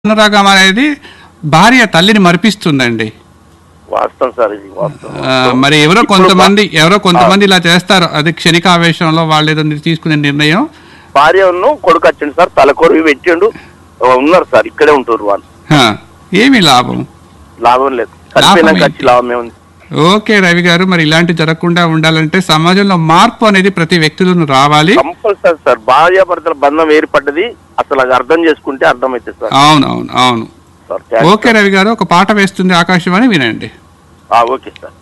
అనురాగం అనేది భార్య తల్లిని మరిపిస్తుందండి వాస్తవం సార్ ఇది వాస్తవం ఆ, మరి ఎవరో ఇప్పుడు కొంతమంది ఎవరో కొంతమంది ఇలా చేస్తారు అది క్షణిక ఆవేశంలో వాళ్ళు ఏదో తీసుకునే నిర్ణయం భార్యను కొడుకు వచ్చిండు సార్ తలకొరివి పెట్టిండు ఉన్నారు సార్ ఇక్కడే ఉంటారు వాళ్ళు హ, ఏమి లాభం లాభం లేదు చనిపోయినాక లాభం వచ్చి లాభమే ఉంది ఓకే రవి గారు మరి ఇలాంటి జరగకుండా ఉండాలంటే సమాజంలో మార్పు అనేది ప్రతి వ్యక్తులను రావాలి కంపల్సరీ సార్ భార్యాభర్తల బంధం ఏర్పడ్డది అసలు అది అర్థం చేసుకుంటే అర్థమైతే సార్ అవును అవును అవును సార్ థాంక్స్ ఓకే రవి గారు ఒక పాట వేస్తుంది ఆకాశవాణి వినండి సార్. ఆ, ఓకే సార్